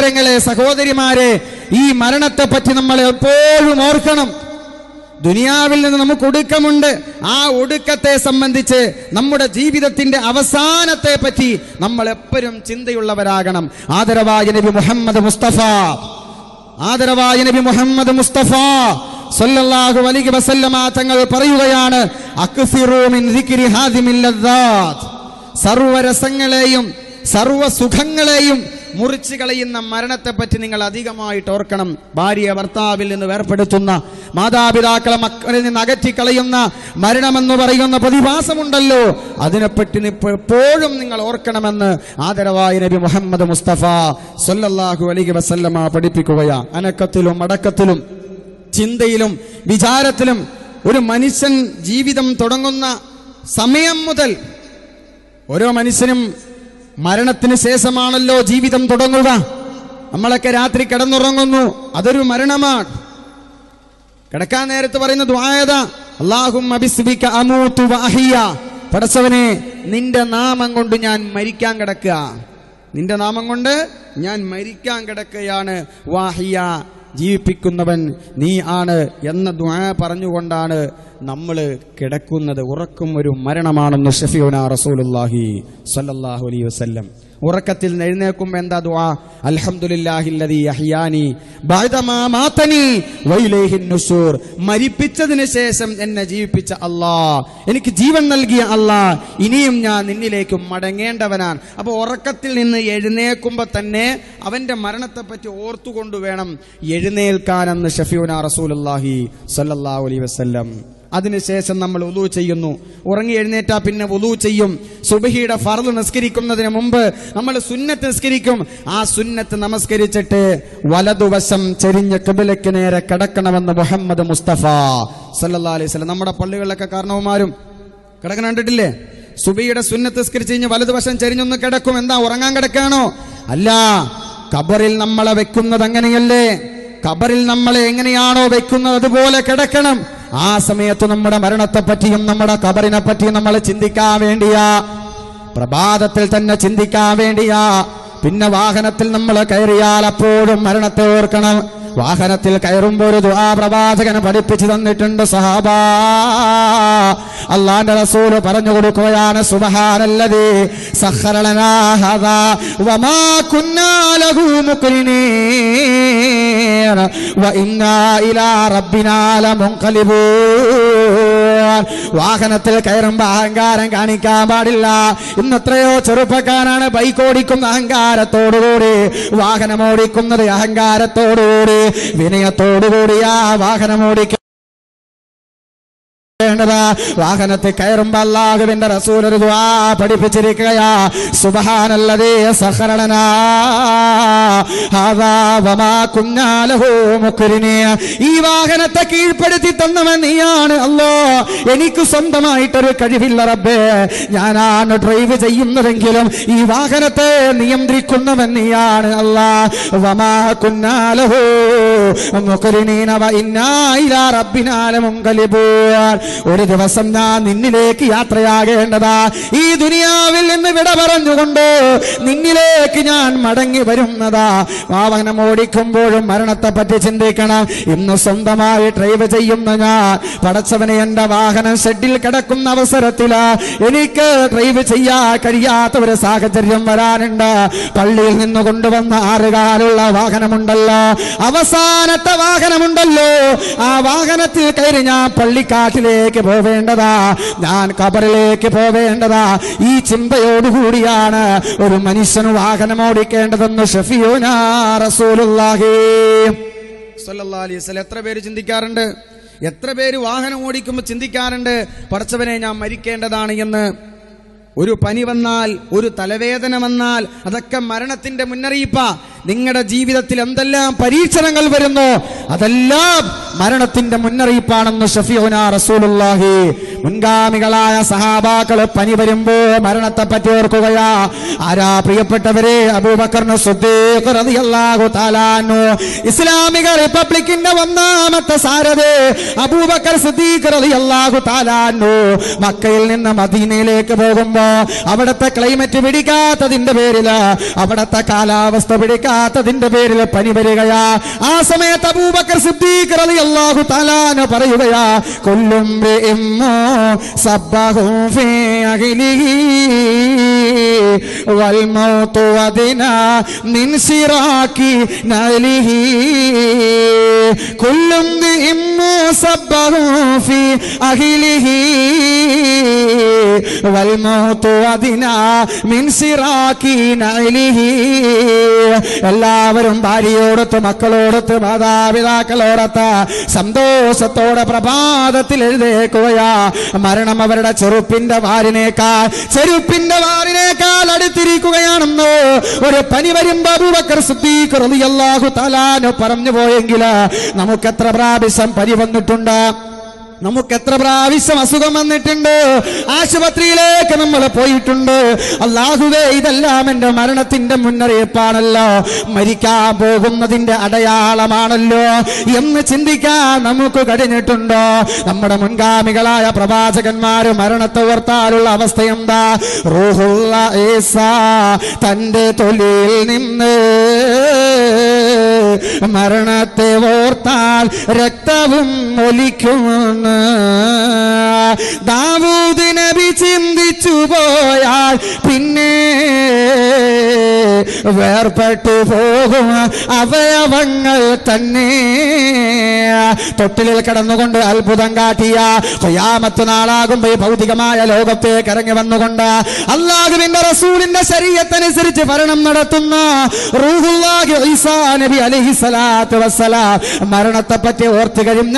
സഹോദരങ്ങളെ സഹോദരിമാരെ ഈ മരണത്തെ പറ്റി നമ്മൾ എപ്പോഴും ഓർക്കണം ദുനിയാവിൽ നിന്ന് നമുക്ക് ഒടുക്കമുണ്ട് ആ ഒടുക്കത്തെ സംബന്ധിച്ച് നമ്മുടെ ജീവിതത്തിന്റെ അവസാനത്തെ പറ്റി നമ്മൾ എപ്പോഴും ചിന്തയുള്ളവരാകണം ആദരവായ നബി മുഹമ്മദ് മുസ്തഫ ആദരവായ നബി മുഹമ്മദ് മുസ്തഫ സല്ലല്ലാഹു അലൈഹി വസല്ലമ തങ്ങൾ പറയുകയാണ് അക്സിറൂ മിൻ ദിക്രി ഹാദിമിൽ ലദ്ദാത്ത് സർവരസങ്ങളെയും സർവ സുഖങ്ങളെയും മുറിച്ചു കളയുന്ന മരണത്തെപ്പറ്റി നിങ്ങൾ അധികമായിട്ട് ഓർക്കണം ഭാര്യ ഭർത്താവിൽ നിന്ന് വേർപ്പെടുത്തുന്ന മാതാപിതാക്കളെ മക്കളിൽ നിന്ന് അകറ്റിക്കളയുന്ന മരണമെന്ന് പറയുന്ന പ്രതിഭാസമുണ്ടല്ലോ അതിനെപ്പറ്റി നിപ്പ- എപ്പോഴും നിങ്ങൾ ഓർക്കണമെന്ന് ആദരവായ നബി മുഹമ്മദ് മുസ്തഫ സല്ലല്ലാഹു അലൈഹി വസല്ലമ പഠിപ്പിക്കുകയാ അനക്കത്തിലും അടക്കത്തിലും ചിന്തയിലും വിചാരത്തിലും ഒരു മനുഷ്യൻ ജീവിതം തുടങ്ങുന്ന സമയം മുതൽ ഓരോ മനുഷ്യനും മരണത്തിന് ശേഷമാണല്ലോ ജീവിതം തുടങ്ങുക നമ്മളൊക്കെ രാത്രി കിടന്നുറങ്ങുന്നു അതൊരു മരണമാണ് കിടക്കാൻ നേരത്ത് പറയുന്ന ദ്വായത അള്ളാഹും പടച്ചവനെ നിന്റെ നാമം കൊണ്ട് ഞാൻ മരിക്കാൻ കിടക്കുക നിന്റെ നാമം കൊണ്ട് ഞാൻ മരിക്കാൻ കിടക്കുകയാണ് വാഹിയ ജീവിപ്പിക്കുന്നവൻ നീ ആണ് എന്ന ദ്വാ പറഞ്ഞുകൊണ്ടാണ് നമ്മൾ കിടക്കുന്നത് ഉറക്കം ഒരു മരണമാണെന്ന് ഷഫിയുന റസൂലുല്ലാഹി സല്ലല്ലാഹു അലൈഹി വസല്ലം ഉറക്കത്തിൽ എഴുന്നേൽക്കുമ്പോൾ എന്താ ദുആ അൽഹംദുലില്ലാഹില്ലദീ അഹ്യാനി ബഅദമാ മാതനി വഇലൈഹിൻ നുശൂർ മരിപ്പിച്ചതിന് ശേഷം എന്നെ ജീവിപ്പിച്ച അല്ലാ എനിക്ക് ജീവൻ നൽകിയ അല്ലാ ഇനിയും ഞാൻ നിന്നിലേക്ക് മടങ്ങേണ്ടവനാണ് അപ്പോൾ ഉറക്കത്തിൽ നിന്ന് എഴുന്നേൽക്കുമ്പോൾ തന്നെ അവന്റെ മരണത്തെപ്പറ്റി ഓർത്തുകൊണ്ട് വേണം എഴുന്നേൽക്കാനെന്ന് ഷഫിയുന റസൂലുള്ളാഹി സല്ലല്ലാഹു അലൈഹി വസല്ലം അതിനുശേഷം നമ്മൾ ഉലു ചെയ്യുന്നു ഉറങ്ങി എഴുന്നേറ്റാ പിന്നെ ഉലു ചെയ്യും സുബഹിയുടെ ഫർദ് നിസ്കരിക്കുന്നതിന് മുമ്പ് നമ്മൾ സുന്നത്ത് നിസ്കരിക്കും ആ സുന്നത്ത് നമസ്കരിച്ചിട്ട് വലതുവശം ചെരിഞ്ഞ കിബിലയ്ക്ക് നേരെ കിടക്കണമെന്ന് മുഹമ്മദ് മുസ്തഫ സല്ലല്ലാഹു അലൈഹി വസല്ലം നമ്മുടെ പള്ളികളിലൊക്കെ കാരണവന്മാരും കിടക്കണ കണ്ടിട്ടില്ലേ സുബിയുടെ സുന്നത്ത് നിസ്കരിച്ച് കഴിഞ്ഞ് വലതുവശം ചെരിഞ്ഞൊന്ന് കിടക്കും എന്താ ഉറങ്ങാൻ കിടക്കാണോ അല്ല കബറിൽ നമ്മളെ വെക്കുന്നത് അങ്ങനെയല്ലേ കബറിൽ നമ്മളെ എങ്ങനെയാണോ വെക്കുന്നത് അതുപോലെ കിടക്കണം ആ സമയത്ത് നമ്മുടെ മരണത്തെ പറ്റിയും നമ്മുടെ കബറിനെ പറ്റിയും നമ്മൾ ചിന്തിക്കാൻ വേണ്ടിയാ പ്രഭാതത്തിൽ തന്നെ ചിന്തിക്കാൻ വേണ്ടിയാ പിന്നെ വാഹനത്തിൽ നമ്മൾ കയറിയാൽ അപ്പോഴും മരണത്തെ ഓർക്കണം വാഹനത്തിൽ കയറുമ്പോൾ ഒരു ദുആ പ്രവാചകന് പഠിപ്പിച്ചു തന്നിട്ടുണ്ട് സഹാബാ അള്ളാന്റെ റസൂല് പറഞ്ഞു കൊടുക്കുകയാണ് സുബ്ഹാനല്ലദീ സഖറലനാ ഹദാ വമാ കുന്നാ ലഹു മുഖ്രിനീൻ വഇന്നാ ഇലാ റബ്ബിനാ ലമുൻഖലിബൂൻ വാഹനത്തിൽ കയറുമ്പോ അഹങ്കാരം കാണിക്കാൻ പാടില്ല ഇന്ന് എത്രയോ ചെറുപ്പക്കാരാണ് ബൈക്ക് ഓടിക്കുന്ന അഹങ്കാരത്തോടുകൂടി വാഹനം ഓടിക്കുന്നത് അഹങ്കാരത്തോടുകൂടി വിനയത്തോടുകൂടിയാ വാഹനം ഓടിക്ക വേണ്ടത് വാഹനത്തിൽ കയറുമ്പോ അല്ലാഹുവിന്റെ റസൂൽ ഒരു ദുആ പഠിപ്പിച്ചിരിക്കുകയാ സുബ്ഹാനല്ലദീ സഖറലനാ ഹാദാ വമാ കുന്നാ ലഹു മുഖ്രിനീൻ ഈ വാഹനത്തെ കീഴ്പ്പെടുത്തി തന്നവൻ നീയാണ് അല്ലോ എനിക്ക് സ്വന്തമായിട്ടൊരു കഴിവില്ല റബ്ബേ ഞാനാണ് ഡ്രൈവ് ചെയ്യുന്നതെങ്കിലും ഈ വാഹനത്തെ നിയന്ത്രിക്കുന്നവൻ നീയാണ് അല്ലാ വമാ കുന്നാ ലഹു മുഖ്രിനീന വ ഇന്നാ ഇലാ റബ്ബിനാ ലമുൻഖലിബൂൻ ഒരു ദിവസം ഞാൻ നിന്നിലേക്ക് യാത്രയാകേണ്ടതാ ഈ ദുനിയാവിൽ നിന്ന് വിട പറഞ്ഞുകൊണ്ട് നിന്നിലേക്ക് ഞാൻ മടങ്ങി വരുന്നതാ വാഹനം ഓടിക്കുമ്പോഴും മരണത്തെ പറ്റി ചിന്തിക്കണം ഇന്ന് സ്വന്തമായി ഡ്രൈവ് ചെയ്യുന്ന ഞാൻ പടച്ചവനെ എന്റെ വാഹനം ഷെഡിൽ കിടക്കുന്ന അവസരത്തില് എനിക്ക് ഡ്രൈവ് ചെയ്യാൻ കഴിയാത്ത ഒരു സാഹചര്യം വരാനുണ്ട് പള്ളിയിൽ നിന്ന് കൊണ്ടുവന്ന ആറുകാലുള്ള വാഹനമുണ്ടല്ലോ അവസാനത്തെ വാഹനമുണ്ടല്ലോ ആ വാഹനത്തിൽ കയറി ഞാൻ പള്ളിക്കാട്ടിലേക്ക് പോവേണ്ടതാ ഞാൻ കബറിലേക്ക് പോവേണ്ടതാ ഈ ചിന്തയോടുകൂടിയാണ് ഒരു മനുഷ്യന് വാഹനം ഓടിക്കേണ്ടതെന്ന് ഷഫിയോനാ റസൂലുള്ളാഹി സ്വല്ലല്ലാഹി അലൈഹി വസല്ലം എത്ര പേര് ചിന്തിക്കാറുണ്ട് എത്ര പേര് വാഹനം ഓടിക്കുമ്പോൾ ചിന്തിക്കാറുണ്ട് പടച്ചവനെ ഞാൻ മരിക്കേണ്ടതാണ് എന്ന് ഒരു പനി വന്നാൽ ഒരു തലവേദന വന്നാൽ അതൊക്കെ മരണത്തിന്റെ മുന്നറിയിപ്പാ നിങ്ങളുടെ ജീവിതത്തിൽ എന്തെല്ലാം പരീക്ഷണങ്ങൾ വരുന്നു അതെല്ലാം മരണത്തിന്റെ മുന്നറിയിപ്പാണെന്ന് ഷഫിയോന റസൂലുള്ളാഹി മുൻഗാമികളായ സഹാബാക്കള് പനി വരുമ്പോ മരണത്തെ പറ്റി ഓർക്കുകയാ ആരാ പ്രിയപ്പെട്ടവരെ അബൂബക്കറിന് റളിയല്ലാഹു താലാനു ഇസ്ലാമിക റിപ്പബ്ലിക്കിന്റെ ഒന്നാമത്തെ സാരഥി അബൂബക്കർ സിദ്ദീഖ് റളിയല്ലാഹു താലാനു മക്കയിൽ നിന്ന് മദീനയിലേക്ക് പോകുമ്പോ അവിടുത്തെ ക്ലൈമറ്റ് പിടിക്കാത്തതിന്റെ പേരില് അവിടുത്തെ കാലാവസ്ഥ പിടിക്കാത്തതിന്റെ പേരിൽ പനി വരികയാ ആ സമയത്ത് അബൂബക്കർ സിദ്ദീഖ് റളിയല്ലാഹു താലാനു പറയുകയാ കൊല്ലും സബ്ബഹു ഫീ അഹ്ലിഹി والموت ودنا من سراك ناله كل امرئ مسبه في أهله والموت ودنا من سراك ناله എല്ലാവരും ഭാര്യയോടൊത്ത് മക്കളോടൊത്ത് മാതാപിതാക്കളോടൊത്ത് സന്തോഷത്തോടെ പ്രഭാതത്തിൽ എഴുതേക്കുകയാ മരണം അവരുടെ ചെറുപ്പിന്റെ വാരിനേക്കാൾ ചെരുപ്പിന്റെ വാരിനേക്കാൾ അടുത്തിരിക്കുകയാണെന്ന് ഒരു പനി വരുമ്പോ അബൂബക്കർ സിദ്ദീഖ് റളിയല്ലാഹു തആലാന് പറഞ്ഞു പോയെങ്കിൽ നമുക്ക് എത്ര പ്രാവശ്യം പനി വന്നിട്ടുണ്ട് നമുക്ക് എത്ര പ്രാവശ്യം അസുഖം വന്നിട്ടുണ്ട് ആശുപത്രിയിലേക്ക് നമ്മൾ പോയിട്ടുണ്ട് അള്ളാഹുവേ ഇതെല്ലാം എന്റെ മരണത്തിന്റെ മുന്നറിയിപ്പാണല്ലോ മരിക്കാൻ പോകുന്നതിന്റെ അടയാളമാണല്ലോ എന്ന് ചിന്തിക്കാൻ നമുക്ക് കഴിഞ്ഞിട്ടുണ്ടോ നമ്മുടെ മുൻഗാമികളായ പ്രവാചകന്മാര് മരണത്തെ ഓർത്താലുള്ള അവസ്ഥ എന്താ റൂഹുള്ള ഈസ തന്റെ തൊലിയിൽ നിന്ന് മരണത്തെ ഓർത്താൽ രക്തവും ഒലിക്കുന്നു ദാവൂദ് നബി ചിന്തിച്ചു പോയാൽ പിന്നെ വേർപെട്ടു പോകും അവയവങ്ങൾ തന്നെ തൊട്ടിലിൽ കിടന്നുകൊണ്ട് അത്ഭുതം കാട്ടിയ കൊയ്യാമത്ത് നാളാകുമ്പോ ഈ ഭൗതികമായ ലോകത്തേക്ക് ഇറങ്ങി വന്നുകൊണ്ട് അള്ളാഹുവിന്റെ റസൂലിന്റെ ശരീരത്തനുസരിച്ച് ഭരണം നടത്തുന്ന റൂഹുല്ലാഹി ഈസാ നബി അലൈഹി സ്വലാത്തു വസ്സലാം മരണത്തെ പറ്റി ഓർത്തു കഴിഞ്ഞ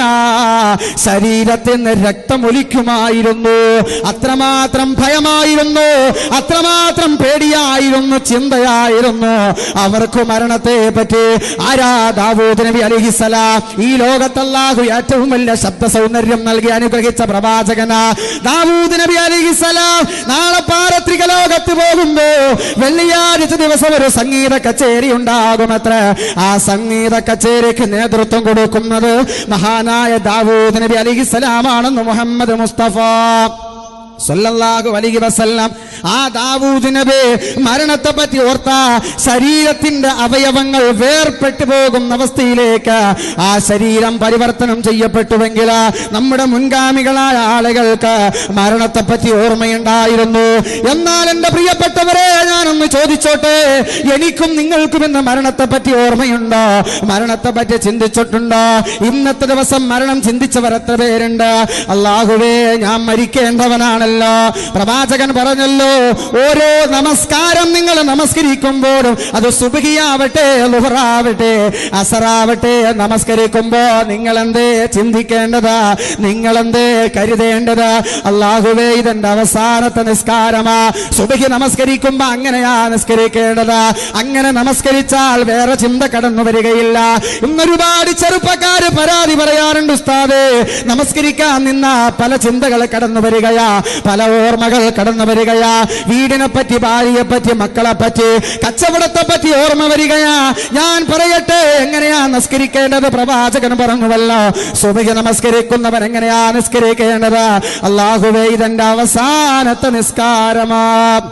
ശരീരത്തിൽ നിന്ന് രക്തമൊലിക്കുമായിരുന്നു അത്രമാത്രം ഭയമായിരുന്നു അത്രമാത്രം പേടിയായിരുന്നു ചിന്തയായിരുന്നു അവർക്ക് മരണത്തെ പറ്റി ആരാ ദാവൂദ് നബി അലഹിസലാം ഈ ലോകത്തല്ലാഹു ഏറ്റവും വലിയ ശബ്ദ സൗന്ദര്യം നൽകി അനുഗ്രഹിച്ച പ്രവാചകന ദാവൂദ് നബി അലഹിസലാം നാളെ പാരത്രിക ലോകത്ത് പോകുമ്പോ വെള്ളിയാഴ്ച ദിവസം ഒരു സംഗീത കച്ചേരി ഉണ്ടാകുമത്ര ആ സംഗീത കച്ചേരിക്ക് നേതൃത്വം കൊടുക്കുന്നത് മഹാനായ ദാവൂദ് നബി അലിഹിസലാമാണെന്ന് മുഹമ്മദ് മുസ്തഫ സല്ലല്ലാഹു അലൈഹി വസല്ലം ആ ദാവൂദ് നബി മരണത്തെ പറ്റി ഓർത്ത ശരീരത്തിന്റെ അവയവങ്ങൾ വേർപെട്ടു പോകുന്ന അവസ്ഥയിലേക്ക് ആ ശരീരം പരിവർത്തനം ചെയ്യപ്പെട്ടുവെങ്കിൽ നമ്മുടെ മുൻഗാമികളായ ആളുകൾക്ക് മരണത്തെ പറ്റി ഓർമ്മയുണ്ടായിരുന്നു എന്നാൽ എന്റെ പ്രിയപ്പെട്ടവരെ ഞാനൊന്ന് ചോദിച്ചോട്ടെ എനിക്കും നിങ്ങൾക്കും ഇന്ന് മരണത്തെ പറ്റി ഓർമ്മയുണ്ടോ മരണത്തെ പറ്റി ചിന്തിച്ചിട്ടുണ്ടോ ഇന്നത്തെ ദിവസം മരണം ചിന്തിച്ചവർ എത്ര പേരുണ്ട് അള്ളാഹുവേ ഞാൻ മരിക്കേണ്ടവനാണല്ലോ പ്രവാചകൻ പറഞ്ഞല്ലോ ഓരോ നമസ്കാരം നിങ്ങൾ നമസ്കരിക്കുമ്പോഴും അത് സുബഹിയാവട്ടെ ലുഹറാവട്ടെ അസറാവട്ടെ നമസ്കരിക്കുമ്പോ നിങ്ങൾ എന്തേ ചിന്തിക്കേണ്ടത് നിങ്ങൾ എന്തേ കരുതേണ്ടത് അള്ളാഹുവേ ഇതെന്റെ അവസാനത്തെ നിസ്കാരമാ സുബഹി നമസ്കരിക്കുമ്പോ അങ്ങനെയാ നിസ്കരിക്കേണ്ടത് അങ്ങനെ നമസ്കരിച്ചാൽ വേറെ ചിന്ത കടന്നു വരികയില്ല ഇന്നൊരുപാട് ചെറുപ്പക്കാര് പരാതി പറയാറുണ്ട് ഉസ്താദേ നമസ്കരിക്കാൻ നിന്ന പല ചിന്തകൾ കടന്നു വരികയാ പല ഓർമ്മകൾ കടന്നു വരികയാ വീടിനെ പറ്റി ഭാര്യയെ പറ്റി മക്കളെ പറ്റി കച്ചവടത്തെ പറ്റി ഓർമ്മ വരികയാ ഞാൻ പറയട്ടെ എങ്ങനെയാ നിസ്കരിക്കേണ്ടത് പ്രവാചകൻ പറഞ്ഞുവല്ലോ സുബഹി നമസ്കരിക്കുന്നവൻ എങ്ങനെയാ നിസ്കരിക്കേണ്ടത് അള്ളാഹുവേ ഇതെന്റെ അവസാനത്തെ നിസ്കാരമാ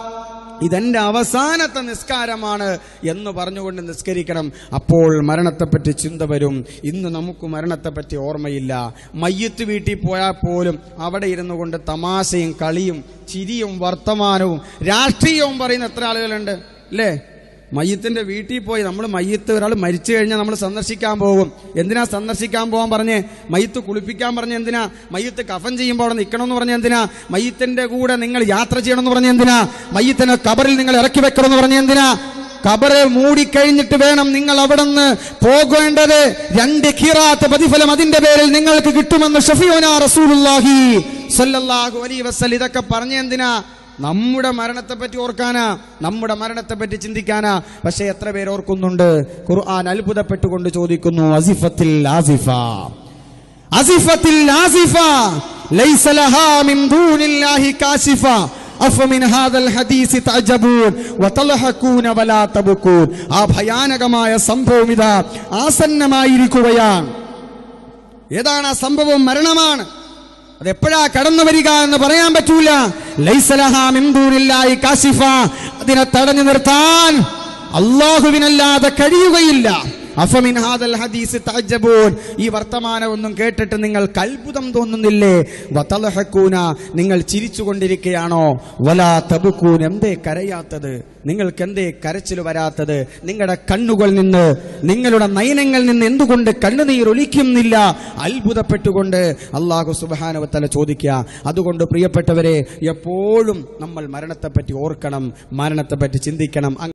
ഇതെന്റെ അവസാനത്തെ നിസ്കാരമാണ് എന്ന് പറഞ്ഞുകൊണ്ട് നിസ്കരിക്കണം അപ്പോൾ മരണത്തെപ്പറ്റി ചിന്ത വരും ഇന്ന് നമുക്ക് മരണത്തെപ്പറ്റി ഓർമ്മയില്ല മയ്യത്ത് വീട്ടിൽ പോയാൽ പോലും അവിടെ ഇരുന്നു കൊണ്ട് തമാശയും കളിയും ചിരിയും വർത്തമാനവും രാഷ്ട്രീയവും പറയുന്ന എത്ര ആളുകളുണ്ട് അല്ലേ മയ്യത്തിന്റെ വീട്ടിൽ പോയി നമ്മൾ മയ്യത്ത് ഒരാൾ മരിച്ചു കഴിഞ്ഞാൽ നമ്മൾ സന്ദർശിക്കാൻ പോകും എന്തിനാ സന്ദർശിക്കാൻ പോകാൻ പറഞ്ഞേ മയ്യത്ത് കുളിപ്പിക്കാൻ പറഞ്ഞ എന്തിനാ മയ്യത്ത് കഫൻ ചെയ്യുമ്പോൾ അവിടെ നിൽക്കണമെന്ന് പറഞ്ഞ എന്തിനാ മയ്യത്തിന്റെ കൂടെ നിങ്ങൾ യാത്ര ചെയ്യണമെന്ന് പറഞ്ഞ എന്തിനാ മയ്യത്തിനെ കബറിൽ നിങ്ങൾ ഇറക്കി വെക്കണമെന്ന് പറഞ്ഞ എന്തിനാ കബറ് മൂടിക്കഴിഞ്ഞിട്ട് വേണം നിങ്ങൾ അവിടെ നിന്ന് പോകേണ്ടത് രണ്ട് ഖിറാത്ത് പ്രതിഫലം അതിന്റെ പേരിൽ നിങ്ങൾക്ക് കിട്ടുമെന്ന് ഷഫിയോന റസൂലുള്ളാഹി സല്ലല്ലാഹു അലൈഹി വസല്ലം ഇതൊക്കെ പറഞ്ഞ എന്തിനാ നമ്മുടെ മരണത്തെ പറ്റി ഓർക്കാനാ നമ്മുടെ മരണത്തെ പറ്റി ചിന്തിക്കാനാ പക്ഷെ എത്ര പേര് ഓർക്കുന്നുണ്ട് ഖുർആൻ അത്ഭുതപ്പെട്ടുകൊണ്ട് ചോദിക്കുന്നു അസിഫത്തിൽ ആസിഫ അസിഫത്തിൽ ആസിഫ ലൈസ ലഹാ മിൻ ദൂനില്ലാഹി കാശിഫ അഫമിൻ ഹാദൽ ഹദീസി തഅജബൂൻ വതൽഹഖൂന വലാ തബ്കൂൻ ആ ഭയാനകമായ സംഭവം ഇതാ ആസന്നമായിരിക്കുകയാണ് ഏതാണ് ആ സംഭവം മരണമാണ് അത് എപ്പോഴാ കടന്നു വരിക എന്ന് പറയാൻ പറ്റൂല ലൈസലഹാ മിൻ ദൂനില്ലാഹി കാശിഫ അതിനെ തടഞ്ഞു നിർത്താൻ അള്ളാഹുവിനല്ലാതെ കഴിയുകയില്ല അഫമിൻ ഹാദൽ ഹദീസ് തഅജബൂൻ ഈ വർത്തമാനമൊന്നും കേട്ടിട്ട് നിങ്ങൾക്ക് അത്ഭുതം തോന്നുന്നില്ലേ വതൽഹഖൂന നിങ്ങൾ ചിരിച്ചുകൊണ്ടിരിക്കുകയാണോ വലാ തബുക്കൂൻ എന്തേ കരയാത്തത് നിങ്ങൾക്ക് എന്തേ കരച്ചിൽ വരാത്തത് നിങ്ങളുടെ കണ്ണുകളിൽ നിന്ന് നിങ്ങളുടെ നയനങ്ങളിൽ നിന്ന് എന്തുകൊണ്ട് കണ്ണുനീർ ഒലിക്കുന്നില്ല അത്ഭുതപ്പെട്ടുകൊണ്ട് അള്ളാഹു സുബാനവത്തല ചോദിക്കുക അതുകൊണ്ട് പ്രിയപ്പെട്ടവരെ എപ്പോഴും നമ്മൾ മരണത്തെപ്പറ്റി ഓർക്കണം മരണത്തെപ്പറ്റി ചിന്തിക്കണം